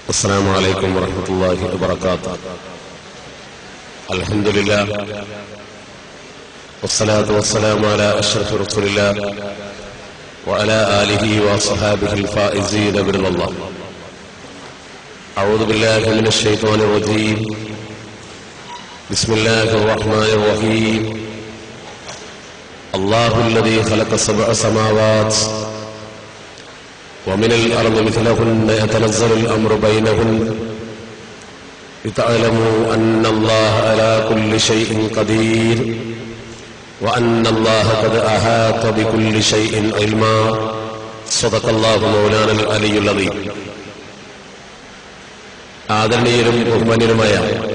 السلام عليكم ورحمة الله وبركاته الحمد لله والصلاة والسلام على أشرف رسول الله وعلى آله وصحابه الفائزين برضا الله أعوذ بالله من الشيطان الرجيم بسم الله الرحمن الرحيم الله الذي خلق سبع سماوات ومن الأرض مثلهن يتنزل الأمر بينهن لتعلموا أن الله على كل شيء قدير وأن الله قد أحاط بكل شيء علما صدق الله مولانا العلي العظيم ആദരണീയരും ബഹുമാന്യരുമായ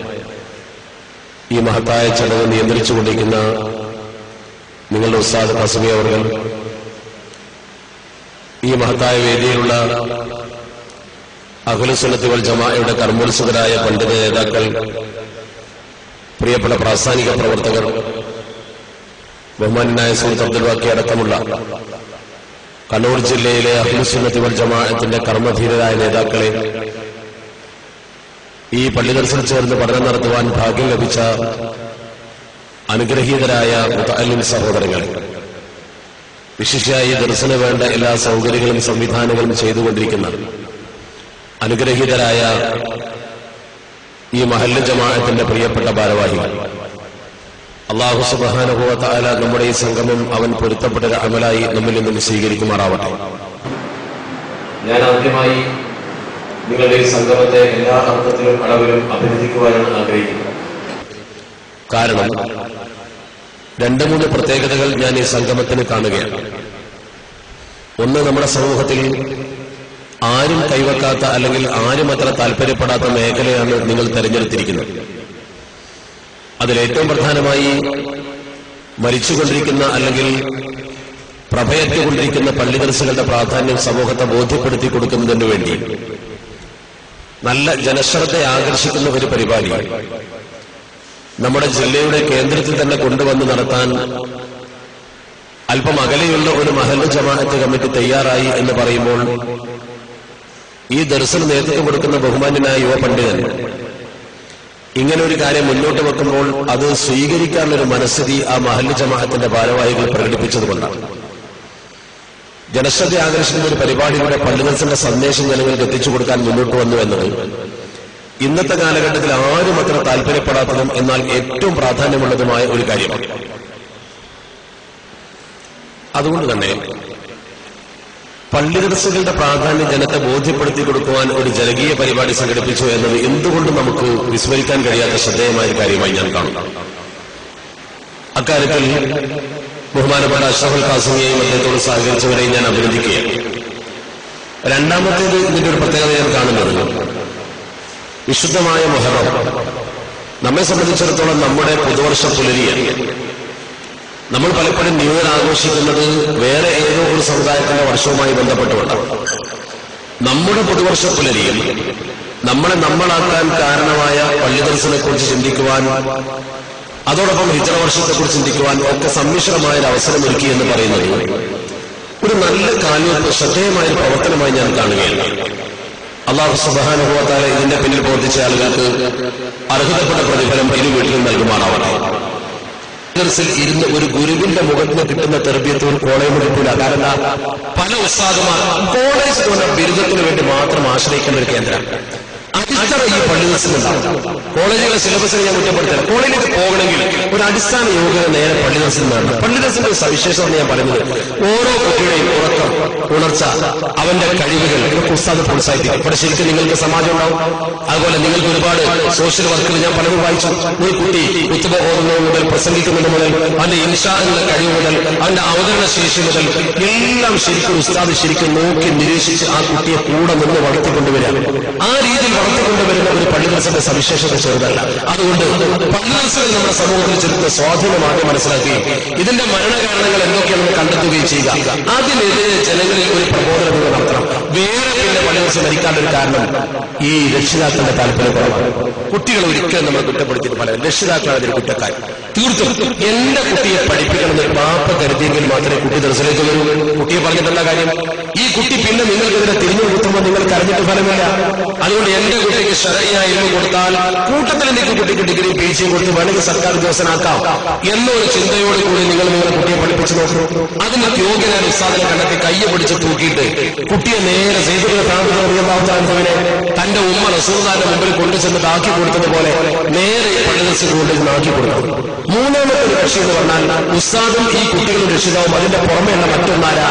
ഈ മഹത്തായ ചടങ്ങ് നിയന്ത്രിച്ചുകൊണ്ടിരിക്കുന്ന നിങ്ങളുടെ ഉസ്താദ് കസമി അവർ ഈ മഹത്തായ വേദിയിലുള്ള അഖിലുസുന്നത്തി വൽ ജമാഅയുടെ കർമ്മോത്സുകരായ പണ്ഡിത നേതാക്കൾ പ്രിയപ്പെട്ട പ്രാസ്ഥാനിക പ്രവർത്തകർ ബഹുമാനായ സുഹൃത്ത് അബ്ദുൽ വാക്കി അടക്കമുള്ള കണ്ണൂർ ജില്ലയിലെ അഖിലുസുന്നത്തി വൽ ജമാഅത്തിന്റെ കർമ്മധീരരായ നേതാക്കളെ ഈ പള്ളി ദർശനം ചേർന്ന് പഠനം നടത്തുവാൻ ഭാഗ്യം ലഭിച്ച അനുഗ്രഹീതരായ മുത്തല്ലിം സഹോദരങ്ങളെ വിശിഷ്യായി ദർശന വേണ്ട എല്ലാ സൗകര്യങ്ങളും സംവിധാനങ്ങളും ചെയ്തുകൊണ്ടിരിക്കുന്ന അനുഗ്രഹീതരായ ഈ മഹല്ല് ജമാഅത്തിന്റെ പ്രിയപ്പെട്ട ഭാരവാഹികൾ അള്ളാഹു സുബാനുഭവത്തായ നമ്മുടെ ഈ സംഗമം അവൻ പൊരുത്തപ്പെട്ട ഒരു അമലായി നമ്മിൽ നിന്നും സ്വീകരിക്കുമാറാവട്ടെ ഞാൻ ആദ്യമായി നിങ്ങളുടെ ഈ സംഗമത്തെ എല്ലാ അർത്ഥത്തിലും അളവിലും അഭിനന്ദിക്കുവാനാണ് ആഗ്രഹിക്കുന്നത് കാരണം രണ്ട് മൂന്ന് പ്രത്യേകതകൾ ഞാൻ ഈ സംഗമത്തിന് കാണുകയാണ് ഒന്ന് നമ്മുടെ സമൂഹത്തിൽ ആരും കൈവക്കാത്ത അല്ലെങ്കിൽ ആരും അത്ര താല്പര്യപ്പെടാത്ത മേഖലയാണ് നിങ്ങൾ തെരഞ്ഞെടുത്തിരിക്കുന്നത് അതിലേറ്റവും പ്രധാനമായി മരിച്ചുകൊണ്ടിരിക്കുന്ന അല്ലെങ്കിൽ പ്രഭയറ്റുകൊണ്ടിരിക്കുന്ന പള്ളിദർശകളുടെ പ്രാധാന്യം സമൂഹത്തെ ബോധ്യപ്പെടുത്തി കൊടുക്കുന്നതിന് വേണ്ടി നല്ല ജനശ്രദ്ധ ആകർഷിക്കുന്ന ഒരു പരിപാടി നമ്മുടെ ജില്ലയുടെ കേന്ദ്രത്തിൽ തന്നെ കൊണ്ടുവന്ന് നടത്താൻ അല്പം അകലെയുള്ള ഒരു മഹല്ല ജമാഅത്ത് കമ്മിറ്റി തയ്യാറായി എന്ന് പറയുമ്പോൾ ഈ ദർശന നേതൃത്വം കൊടുക്കുന്ന ബഹുമാന്യനായ യുവ പണ്ഡിതൻ ഇങ്ങനെ ഒരു കാര്യം മുന്നോട്ട് വെക്കുമ്പോൾ അത് സ്വീകരിക്കാനുള്ളൊരു മനസ്ഥിതി ആ മഹല്ല ജമാഅത്തിന്റെ ഭാരവാഹികൾ പ്രകടിപ്പിച്ചതുകൊണ്ടാണ് ജനശ്രദ്ധ ആകർഷിക്കുന്ന ഒരു പരിപാടിയുടെ പള്ളിദർശന്റെ സന്ദേശം ജനങ്ങൾക്ക് എത്തിച്ചു കൊടുക്കാൻ മുന്നോട്ട് വന്നു എന്നത് ഇന്നത്തെ കാലഘട്ടത്തിൽ ആരും അത്ര താല്പര്യപ്പെടാത്തതും എന്നാൽ ഏറ്റവും പ്രാധാന്യമുള്ളതുമായ ഒരു കാര്യമാണ് അതുകൊണ്ട് തന്നെ പള്ളി ദിവസങ്ങളുടെ പ്രാധാന്യം ജനത്തെ ബോധ്യപ്പെടുത്തി കൊടുക്കുവാൻ ഒരു ജനകീയ പരിപാടി സംഘടിപ്പിച്ചു എന്നത് എന്തുകൊണ്ട് നമുക്ക് വിസ്മരിക്കാൻ കഴിയാത്ത ശ്രദ്ധേയമായ ഒരു കാര്യമായി ഞാൻ കാണുന്നു അക്കാര്യത്തിൽ ബഹുമാനപ്പെട്ട അഷ്റഫുൽ കാസിമിയെയും അദ്ദേഹത്തോട് സഹകരിച്ചവരെയും ഞാൻ അഭിനന്ദിക്കുകയാണ് രണ്ടാമത്തേത് ഇതിന്റെ ഒരു പ്രത്യേകത ഞാൻ കാണുന്നത് വിശുദ്ധമായ മുഹറം നമ്മെ സംബന്ധിച്ചിടത്തോളം നമ്മുടെ പുതുവർഷ പുലരിയാണ് നമ്മൾ പലപ്പോഴും ന്യൂ ഇയർ ആഘോഷിക്കുന്നത് വേറെ ഏതോ ഒരു സമുദായത്തിന്റെ വർഷവുമായി ബന്ധപ്പെട്ടുകൊണ്ടാണ് നമ്മുടെ പുതുവർഷ പുലരിയിൽ നമ്മളെ നമ്മളാക്കാൻ കാരണമായ പള്ളിദർശനെ കുറിച്ച് ചിന്തിക്കുവാൻ അതോടൊപ്പം ഹിജറ വർഷത്തെക്കുറിച്ച് ചിന്തിക്കുവാൻ ഒക്കെ സമ്മിശ്രമായ ഒരു അവസരമൊരുക്കി എന്ന് പറയുന്നത് ഒരു നല്ല കാര്യം ശ്രദ്ധേയമായ ഒരു പ്രവർത്തനമായി ഞാൻ കാണുകയാണ് അള്ളാഹു സുബാനുഭവത്താലെ ഇതിന്റെ പിന്നിൽ പ്രവർത്തിച്ച ആളുകൾക്ക് അർഹതപ്പെട്ട പ്രതിഫലം ഇരു വീട്ടിലും നൽകുമാറാവട്ടെ ദർസിൽ ഇരുന്ന് ഒരു ഗുരുവിന്റെ മുഖത്തിന് കിട്ടുന്ന തെർബിയത്ത് ഒരു കോളേജ് കിട്ടൂല കാരണം പല ഉസ്താദുമാർ കോളേജ് പോലെ ബിരുദത്തിന് വേണ്ടി മാത്രം ആശ്രയിക്കുന്ന ഒരു കേന്ദ്രം അടിത്തറ ഈ പള്ളി ദിവസമുണ്ടാവും കോളേജുകളെ സിലബസിനെ ഞാൻ കുറ്റപ്പെടുത്തില്ല കോളേജിലേക്ക് പോകണമെങ്കിൽ ഒരു അടിസ്ഥാന യോഗ്യത നേരെ പള്ളി ദിവസം വേണം പള്ളി ദിവസത്തിന്റെ സവിശേഷത എന്ന് ഞാൻ പറയുന്നത് ഓരോ കുട്ടിയുടെയും ഉറക്കം ഉണർച്ച അവന്റെ കഴിവുകൾ ഇതൊക്കെ ഉസ്താദ് പ്രോത്സാഹിപ്പിക്കും ഇവിടെ ശരിക്കും നിങ്ങൾക്ക് സമാജം ഉണ്ടാവും അതുപോലെ നിങ്ങൾക്ക് ഒരുപാട് സോഷ്യൽ വർക്കുകൾ ഞാൻ പലതും വായിച്ചു ഒരു കുട്ടി കുത്തുബ ഓടുന്നത് മുതൽ പ്രസംഗിക്കുന്നത് മുതൽ അവന്റെ ഇൻഷാ എന്ന കഴിവ് മുതൽ അവന്റെ അവതരണ ശേഷി മുതൽ എല്ലാം ശരിക്കും ഉസ്താദ് ശരിക്കും നോക്കി നിരീക്ഷിച്ച് ആ കുട്ടിയെ കൂടെ നിന്ന് വളർത്തിക്കൊണ്ടുവരിക ആ രീതിയിൽ വളർത്തിക്കൊണ്ടുവരുന്ന ഒരു പള്ളിദർശന്റെ സവിശേഷത ചെറുതല്ല അതുകൊണ്ട് പള്ളിദർശകൾ നമ്മുടെ സമൂഹത്തിൽ ചെലുത്തുന്ന സ്വാധീനം ആദ്യം മനസ്സിലാക്കുകയും ഇതിന്റെ മരണകാരണങ്ങൾ എന്തൊക്കെയാണെന്ന് കണ്ടെത്തുകയും ചെയ്യുക അതിനെതിരെ ജനങ്ങളിൽ ഒരു പ്രബോധനം കൂടെ നടത്തണം വേറെ പിന്നെ പള്ളിദർശനം മരിക്കാനുള്ള ഒരു കാരണം ഈ രക്ഷിതാക്കളുടെ താല്പര്യക്കുറവാണ് കുട്ടികൾ ഒരിക്കലും നമ്മൾ കുറ്റപ്പെടുത്തിയിട്ട് പറയാം രക്ഷിതാക്കളാണ് അതിന് കുറ്റക്കാർ തീർത്തും എന്റെ കുട്ടിയെ പഠിപ്പിക്കണമെന്ന് പാപ്പ കരുതിയെങ്കിൽ മാത്രമേ കുട്ടി ദർശനത്തിലേക്ക് വരൂ കുട്ടിയെ പറഞ്ഞിട്ടുള്ള കാര്യം ഈ കുട്ടി പിന്നെ നിങ്ങൾക്കെതിരെ തിരിഞ്ഞു കൊടുക്കുമ്പോൾ നിങ്ങൾ അറിഞ്ഞിട്ട് ഫലമില്ല അതുകൊണ്ട് എന്റെ കുട്ടിക്ക് ശരയായ ഇൽമ കൊടുത്താൽ കൂട്ടത്തിൽ എനിക്ക് കുട്ടിക്ക് ഡിഗ്രി പി ജിയും കൊടുത്ത് വേണമെങ്കിൽ സർക്കാർ ഉദ്യോഗസ്ഥനാക്കാം എന്നൊരു ചിന്തയോട് കൂടി നിങ്ങൾ നിങ്ങളുടെ കുട്ടിയെ പഠിപ്പിച്ചു നോക്കൂ അതിന് യോഗ്യനായ ഉസ്താദിനെ കണ്ടെത്തി കയ്യെ പിടിച്ച് തൂക്കിയിട്ട് കുട്ടിയെ നേരെ സൈദുവിനെ താഴ്ന്നവനെ തന്റെ ഉമ്മ റസൂദാന്റെ മുമ്പിൽ കൊണ്ടുചെന്നിട്ട് ആക്കി കൊടുത്തതുപോലെ നേരെ പള്ളിദർശിന് കൊണ്ട് ആക്കി കൊടുക്കും മൂന്നാമത്തെ ഒരു കക്ഷി എന്ന് പറഞ്ഞാൽ ഉസ്താദും ഈ കുട്ടികളും രക്ഷിതാവും അതിന്റെ പുറമെയുള്ള മറ്റൊന്നാരാ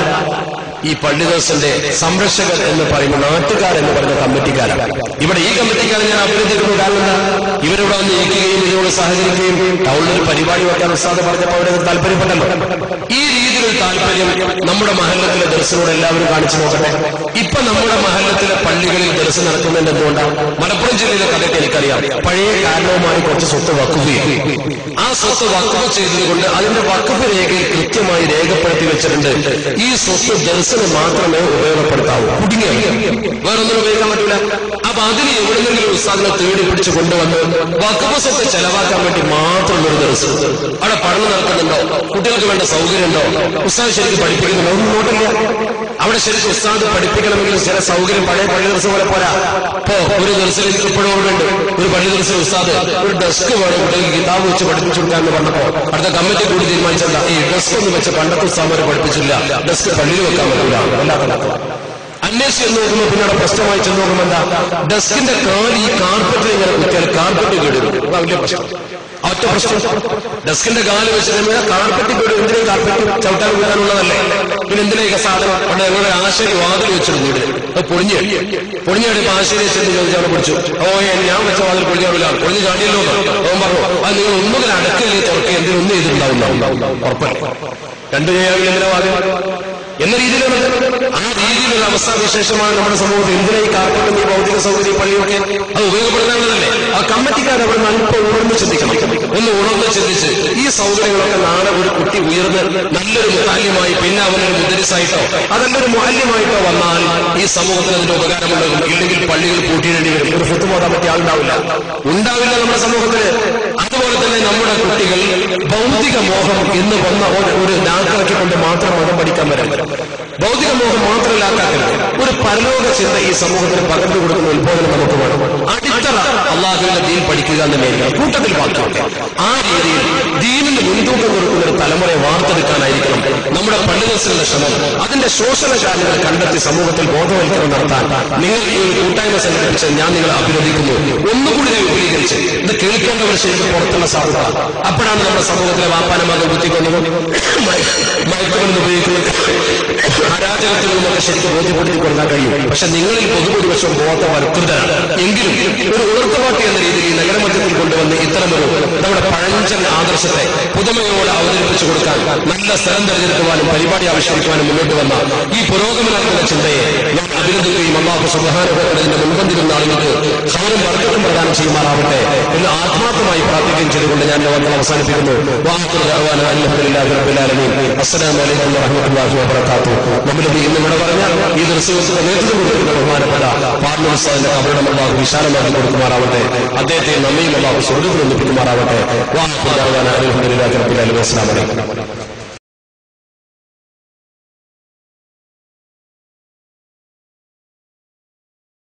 ഈ പള്ളിദോസിന്റെ സംരക്ഷകർ എന്ന് പറയുന്ന നാട്ടുകാർ എന്ന് പറയുന്ന കമ്മിറ്റിക്കാരാണ് ഇവിടെ ഈ കമ്മിറ്റിക്കാരെ ഞാൻ അഭിനന്ദിക്കുന്നു കാരണം എന്താ ഇവരിവിടെ വന്ന് ഇരിക്കുകയും ഇതിനോട് സഹകരിക്കുകയും ടൗണിൽ ഒരു പരിപാടി വെക്കാൻ ഉസ്താദ് പറഞ്ഞപ്പോൾ അവരെ താല്പര്യപ്പെട്ടല്ലോ ഈ രീതിയിലൊരു താല്പര്യം നമ്മുടെ മഹല്ലത്തിലെ ദർശനോട് എല്ലാവരും കാണിച്ചു നോക്കട്ടെ ഇപ്പൊ നമ്മുടെ മഹല്ലത്തിലെ പള്ളികളിൽ ദർശനം നടക്കുന്നുണ്ട് എന്തുകൊണ്ടാണ് മലപ്പുറം ജില്ലയിലെ കഥയ്ക്ക് എനിക്കറിയാം പഴയ കാരണവുമായി കുറച്ച് സ്വത്ത് വക്കുകയും ആ സ്വത്ത് വക്കുവ് ചെയ്തതുകൊണ്ട് അതിന്റെ വക്കുവ് രേഖയിൽ കൃത്യമായി രേഖപ്പെടുത്തി വെച്ചിട്ടുണ്ട് ഈ സ്വത്ത് ദർശനം മാത്രമേ ഉപയോഗപ്പെടുത്താവൂ കുടുങ്ങിയ വേറൊന്നും ഉപയോഗിക്കാൻ പറ്റൂല അപ്പൊ അതിന് എവിടെന്നെങ്കിലും ഉസ്താദിനെ തേടി പിടിച്ച് കൊണ്ടുവന്ന് വക്കുവ് സ്വത്ത് ചെലവാക്കാൻ വേണ്ടി മാത്രം ഒരു ദർശനം അവിടെ പഠനം നടക്കുന്നുണ്ടോ കുട്ടികൾക്ക് വേണ്ട സൗകര്യം ഉണ്ടോ ഉസ്താദ് ശരിക്കും പഠിപ്പിക്കുന്നുണ്ടോ ഒന്നും നോട്ടില്ല അവിടെ ശരിക്കും ഉസ്താദ് പഠിപ്പിക്കണമെങ്കിൽ ചില സൗകര്യം പഴയ പള്ളി ദിവസം പോലെ പോരാ ഇപ്പോ ഒരു ദിവസം എനിക്ക് ഇപ്പോഴും ഓർമ്മയുണ്ട് ഒരു പള്ളി ദിവസം ഉസ്താദ് ഒരു ഡെസ്ക് വേണം കുട്ടികൾക്ക് കിതാബ് വെച്ച് പഠിപ്പിച്ചു കൊടുക്കാന്ന് പറഞ്ഞപ്പോ അടുത്ത കമ്മിറ്റി കൂടി തീരുമാനിച്ചല്ല ഈ ഡെസ്ക് ഒന്ന് വെച്ച് പണ്ടത്തെ ഉസ്താദ് പഠിപ്പിച്ചില്ല ഡെസ്ക് പള്ളിയിൽ വെക്കാൻ പറ്റൂല വല്ലാത്ത അന്വേഷിച്ച് ചെന്ന് നോക്കുമ്പോൾ പിന്നെ അവിടെ പ്രശ്നമായി ചെന്ന് നോക്കുമ്പോൾ എന്താ ഡെസ്കിന്റെ കാല് ഈ കാർപ്പറ്റിൽ ഇങ്ങനെ കുത്തിയാൽ കാർപ്പറ്റ് കേടും അതാ വലിയ പ്രശ്നം ആ ഒറ്റ പ്രശ്നം ഡെസ്കിന്റെ കാല് വെച്ചിട്ട് കാർപ്പറ്റ് കേടും എന്തിനും കാർപ്പറ്റ് ചവിട്ടാൻ വീഴാനുള്ളതല്ലേ പിന്നെ എന്തിനാ ഈ സാധനം അവിടെ ഞങ്ങളുടെ ആശയം വാതിൽ വെച്ചിരുന്നു വീട് അത് പൊളിഞ്ഞ് പൊളിഞ്ഞാടി ഇപ്പൊ ആശയം ചെന്ന് ചോദിച്ചു അവിടെ പിടിച്ചു ഓ ഏ, ഞാൻ വെച്ച വാതിൽ പൊളിഞ്ഞാവില്ല പൊളിഞ്ഞ് ചാടിയല്ലോ എന്ന്. അവൻ പറഞ്ഞു അത് നിങ്ങൾ ഒന്നുകിൽ അടക്കല്ലേ തുറക്കുക എന്തിനും ഒന്നും ചെയ്തിട്ടുണ്ടാവുണ്ടാവും ഉറപ്പല്ലേ രണ്ടു ചെയ്യാവില്ല എന്തിനാ വാതിൽ എന്ന രീതിയിലാണ് ആ രീതിയിലുള്ള അവസ്ഥാവിശേഷമാണ് നമ്മുടെ സമൂഹത്തിൽ എന്തിനാ ഈ കാർപ്പറ്റും ഈ ഭൗതിക സൗകര്യം ഈ പള്ളിയൊക്കെ അത് ഉപയോഗപ്പെടുത്താനുള്ളതല്ലേ ആ കമ്മിറ്റിക്കാർ അവിടെ നിന്ന് അല്പം ഉണർന്ന് ചിന്തിക്കണം ഒന്ന് ഉണർന്ന് ചിന്തിച്ച് ഈ സൗകര്യങ്ങളൊക്കെ നാളെ ഒരു കുട്ടി ഉയർന്ന് നല്ലൊരു മുത്താല്യമായി പിന്നെ അവനൊരു മുദരിസായിട്ടോ അതല്ലൊരു മാല്യമായിട്ടോ വന്നാൽ ഈ സമൂഹത്തിന് അതിന്റെ ഉപകാരമുണ്ടാകും ഇല്ലെങ്കിൽ പള്ളികൾ പൂട്ടിയിടേണ്ടി വരും ഒരു ഫുത്ത് പോകാൻ പറ്റിയ ആളുണ്ടാവില്ല ഉണ്ടാവില്ല നമ്മുടെ സമൂഹത്തിന് അതുപോലെ തന്നെ നമ്മുടെ കുട്ടികൾ ഭൗതിക മോഹം എന്ന് വന്ന ഒരു- ഒരു ലാക്കാക്കിക്കൊണ്ട് മാത്രം മതം പഠിക്കാൻ വരാൻ ഭൗതിക മോഹം മാത്രം ലാക്കാക്കരുത് ഒരു പരലോക ചിന്ത ഈ സമൂഹത്തിന് പകർന്നു കൊടുക്കുന്ന ഉത്ബോധനം നമുക്ക് വേണം അടിത്തറ അള്ളാഹുവിന്റെ ദീൻ പഠിക്കുക എന്ന് മേഖല കൂട്ടത്തിൽ ബാക്കിയൊക്കെ ആ രീതിയിൽ ദീനിന് മുൻതൂക്കം കൊടുക്കുന്ന ഒരു തലമുറയെ വാർത്തെടുക്കാനായിരിക്കണം നമ്മുടെ പള്ളിദർശനങ്ങളുടെ ശ്രമം അതിന്റെ ശോഷണശാലികൾ കണ്ടെത്തി സമൂഹത്തിൽ ബോധവൽക്കരണം നടത്താൻ നിങ്ങൾ ഈ ഒരു കൂട്ടായ്മ സംഘടിപ്പിച്ച് ഞാൻ നിങ്ങളെ അഭിനന്ദിക്കുന്നു ഒന്നുകൂടി ഞാൻ വിപുലീകരിച്ച് ഇത് കേൾക്കേണ്ടവർ ശരിക്കും പുറത്തുള്ള സാധ്യത അപ്പോഴാണ് നമ്മുടെ സമൂഹത്തിലെ വാപ്പാനമാകെ ബുദ്ധിക്കൊണ്ടതും മയക്കുമരുന്ന് ഉപയോഗിക്കുന്നത് അരാജകത്തിൽ നിന്നൊക്കെ ശരിക്കും ബോധ്യപ്പെടുത്തി കൊടുക്കാൻ കഴിയും പക്ഷെ നിങ്ങളിൽ പൊതുഭൂരിപക്ഷം ബോധ വൽകൃതരാണ് എങ്കിലും ഒരു ഉണർത്തുപാട്ടി എന്ന രീതിയിൽ ഈ നഗരമധ്യത്തിൽ കൊണ്ടുവന്ന് ഇത്തരമൊരു നമ്മുടെ പഴഞ്ചൻ ആദർശത്തെ പുതുമയോടെ അവതരിപ്പിച്ചു കൊടുക്കാൻ നല്ല സ്ഥലം തെരഞ്ഞെടുക്കുവാനും പരിപാടി ആവിഷ്കരിക്കുവാനും മുന്നോട്ട് വന്ന ഈ പുരോഗമനാത്മക ചിന്തയെ ഞാൻ അഭിനന്ദിക്കുകയും അള്ളാഹു സുബാനുഭവത്തിന്റെ മുൻപന്തിരുന്ന ആളുകൾക്ക് ഖൈറും വർഗത്തും പ്രദാനം ചെയ്യുമാറാവട്ടെ എന്ന് ആത്മാർത്ഥമായി പ്രാർത്ഥിക്കുകയും ചെയ്തുകൊണ്ട് ഞാൻ വാക്കുകൾ അവസാനിപ്പിക്കുന്നു വാഹുൽ അലഹദില്ലാഹി റബ്ബിൽ ആലമീൻ അസ്സലാമു അലൈക്കും വറഹ്മത്തുള്ളാഹി വബറകാതുഹു നമ്മുടെ ഇന്ന് ഇവിടെ പറഞ്ഞ ഈ ദൃശ്യത്തിന് നേതൃത്വം കൊടുക്കുന്ന ബഹുമാനപ്പെട്ട പാർലമെന്റ് ഉസ്താദിന്റെ കബറിടം അള്ളാഹു വിശാലമാക്കി കൊടുക്കുമാറാവട്ടെ അദ്ദേഹത്തെ നമ്മയും അള്ളാഹു സ്വർഗ്ഗത്തിൽ ഒന്നിപ്പിക്കുമാറാവട്ടെ വാഹുൽ അലഹദില്ലാഹി റബ്ബിൽ ആലമീൻ അസ്സലാമു അലൈക്കും